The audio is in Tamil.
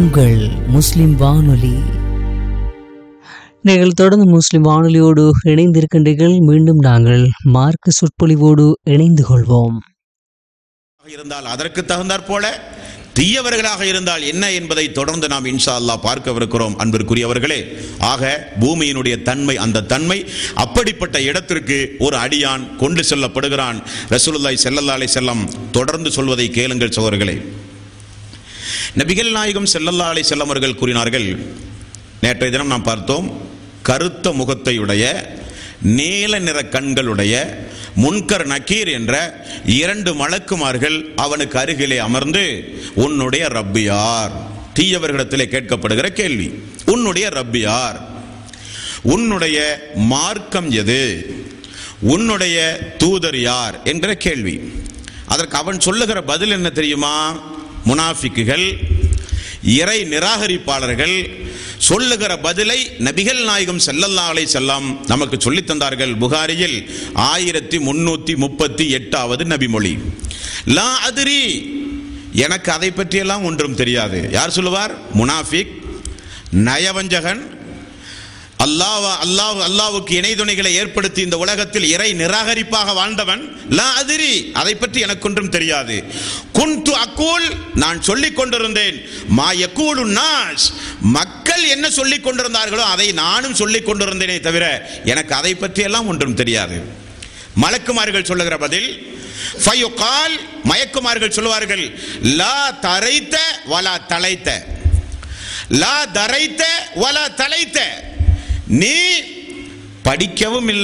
உங்கள் முஸ்லிம் வானொலி நீங்கள் தொடர்ந்து முஸ்லிம் வானொலியோடு இணைந்திருக்கின்றீர்கள் மீண்டும் நாங்கள் மார்க்க சொற்பொழிவோடு இணைந்து கொள்வோம் இருந்தால் அதற்கு தகுந்தாற் போல தீயவர்களாக இருந்தால் என்ன என்பதை தொடர்ந்து நாம் இன்ஷா அல்லாஹ் பார்க்கவிருக்கிறோம் அன்பிற்குரியவர்களே ஆக பூமியினுடைய தன்மை அந்த தன்மை அப்படிப்பட்ட இடத்திற்கு ஒரு அடியான் கொண்டு செல்லப்படுகிறான் ரசூலுல்லாஹி ஸல்லல்லாஹு அலைஹி செல்லம் தொடர்ந்து சொல்வதை கேளுங்கள் சோதர்களே நபிகள் நாயகம் ஸல்லல்லாஹு அலைஹி செல்லம் அவர்கள் கூறினார்கள் நேற்றைய தினம் நாம் பார்த்தோம் கருத்த முகத்தையுடைய நீல நிற கண்களுடைய முன்கர் நக்கீர் என்ற இரண்டு மலக்குமார்கள் அவனுக்கு அருகிலே அமர்ந்து உன்னுடைய ரப்பு யார் தீயவர்களிடத்திலே கேட்கப்படுகிற கேள்வி உன்னுடைய ரப்பு யார் உன்னுடைய மார்க்கம் எது உன்னுடைய தூதர் யார் என்கிற கேள்வி அதற்கு அவன் சொல்லுகிற பதில் என்ன தெரியுமா முனாஃபிக்குகள் இறை நிராகரிப்பாளர்கள் சொல்லுகிற பதிலை நபிகள் நாயகம் ஸல்லல்லாஹு அலைஹி செல்லம் நமக்கு சொல்லித் தந்தார்கள் புகாரியில் ஆயிரத்தி முன்னூத்தி முப்பத்தி எட்டாவது நபிமொழி லா அதிரி எனக்கு அதை பற்றியெல்லாம் ஒன்றும் தெரியாது யார் சொல்லுவார் முனாஃபிக் நயவஞ்சகன் அல்லாஹ் அல்லாஹ் அல்லாவுக்கு இணை துணைகளை ஏற்படுத்தி இந்த உலகத்தில் இறை நிராகரிப்பாக வாழ்ந்தவன் லா அதிரி அதை பற்றி எனக்கு ஒன்றும் தெரியாது குன்து அக்கூல் நான் சொல்லிக் கொண்டிருந்தேன் மா யக்கூலு நாஸ் மக்கள் என்ன சொல்லிக் கொண்டிருந்தார்களோ அதை நானும் சொல்லிக் கொண்டிருந்தேனே தவிர எனக்கு அதை பற்றியெல்லாம் ஒன்றும் தெரியாது மலக்குமார்கள் சொல்லுகிற பதில் ஃபயுகால் மயக்குமார்கள் சொல்லுவார்கள் லா தரைத்த வலா தலைத்த லா தரைத்த வலா தலைத்த நீ படிக்கவும் இல்லை